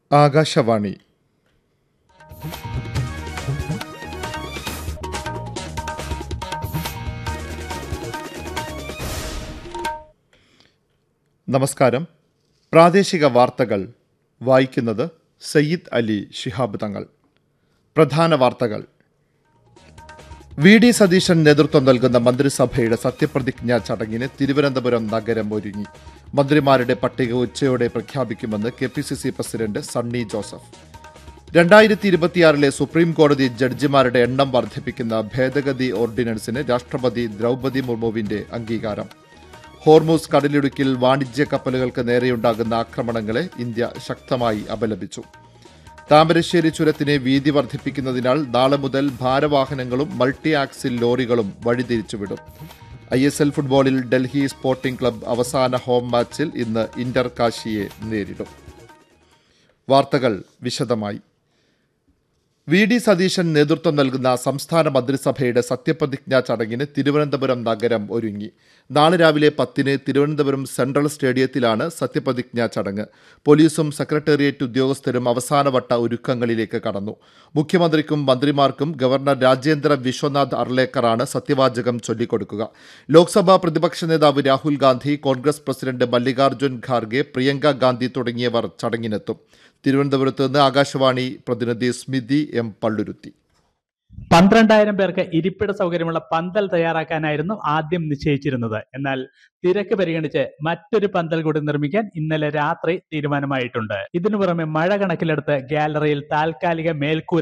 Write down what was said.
ആകാശവാണി നമസ്കാരം പ്രാദേശിക വാർത്തകൾ വായിക്കുന്നത് സയ്യിദ് അലി ശിഹാബ് തങ്ങൾ പ്രധാന വാർത്തകൾ വി ഡി സതീശൻ നേതൃത്വം നൽകുന്ന മന്ത്രിസഭയുടെ സത്യപ്രതിജ്ഞാ ചടങ്ങിന് തിരുവനന്തപുരം നഗരം ഒരുങ്ങി മന്ത്രിമാരുടെ പട്ടിക ഉച്ചയോടെ പ്രഖ്യാപിക്കുമെന്ന് K P C C president Sunny Joseph രണ്ടായിരത്തി ഇരുപത്തിയാറിലെ സുപ്രീം കോടതി ജഡ്ജിമാരുടെ എണ്ണം വർദ്ധിപ്പിക്കുന്ന ഭേദഗതി ഓർഡിനൻസിന് രാഷ്ട്രപതി ദ്രൗപദി മുർമുവിന്റെ അംഗീകാരം ഹോർമൂസ് കടലിടുക്കിൽ വാണിജ്യ കപ്പലുകൾക്ക് നേരെയുണ്ടാകുന്ന ആക്രമണങ്ങളെ ഇന്ത്യ ശക്തമായി അപലപിച്ചു താമരശ്ശേരി ചുരത്തിനെ വീതി വർദ്ധിപ്പിക്കുന്നതിനാൽ നാളെ മുതൽ ഭാരവാഹനങ്ങളും മൾട്ടി ആക്സിൽ ലോറികളും വഴിതിരിച്ചുവിടും ഐ എസ് എൽ ഫുട്ബോളിൽ ഡൽഹി സ്പോർട്ടിംഗ് ക്ലബ്ബ് അവസാന ഹോം മാച്ചിൽ ഇന്ന് ഇന്റർ കാശിയെ നേരിടും വാർത്തകൾ വിശദമായി വി ഡി സതീശൻ നേതൃത്വം നൽകുന്ന സംസ്ഥാന മന്ത്രിസഭയുടെ സത്യപ്രതിജ്ഞാ ചടങ്ങിന് തിരുവനന്തപുരം നഗരം ഒരുങ്ങി നാളെ രാവിലെ പത്തിന് തിരുവനന്തപുരം സെൻട്രൽ സ്റ്റേഡിയത്തിലാണ് സത്യപ്രതിജ്ഞാ ചടങ്ങ് പോലീസും സെക്രട്ടേറിയറ്റ് ഉദ്യോഗസ്ഥരും അവസാനവട്ട ഒരുക്കങ്ങളിലേക്ക് കടന്നു മുഖ്യമന്ത്രിക്കും മന്ത്രിമാർക്കും ഗവർണർ രാജേന്ദ്ര വിശ്വനാഥ് അർലേക്കറാണ് സത്യവാചകം ചൊല്ലിക്കൊടുക്കുക ലോക്സഭാ പ്രതിപക്ഷ നേതാവ് രാഹുൽ ഗാന്ധി കോൺഗ്രസ് പ്രസിഡന്റ് മല്ലികാർജ്ജുൻ ഖാർഗെ പ്രിയങ്ക ഗാന്ധി തുടങ്ങിയവർ ചടങ്ങിനെത്തും തിരുവനന്തപുരത്ത് നിന്ന് ആകാശവാണി പ്രതിനിധി സ്മിതി എം പള്ളുരുത്തി പന്ത്രണ്ടായിരം പേർക്ക് ഇരിപ്പിട സൗകര്യമുള്ള പന്തൽ തയ്യാറാക്കാനായിരുന്നു ആദ്യം നിശ്ചയിച്ചിരുന്നത് എന്നാൽ തിരക്ക് പരിഗണിച്ച് മറ്റൊരു പന്തൽ കൂടി നിർമ്മിക്കാൻ ഇന്നലെ രാത്രി തീരുമാനമായിട്ടുണ്ട് ഇതിനു പുറമെ മഴ കണക്കിലെടുത്ത് ഗാലറിയിൽ താൽക്കാലിക മേൽക്കൂര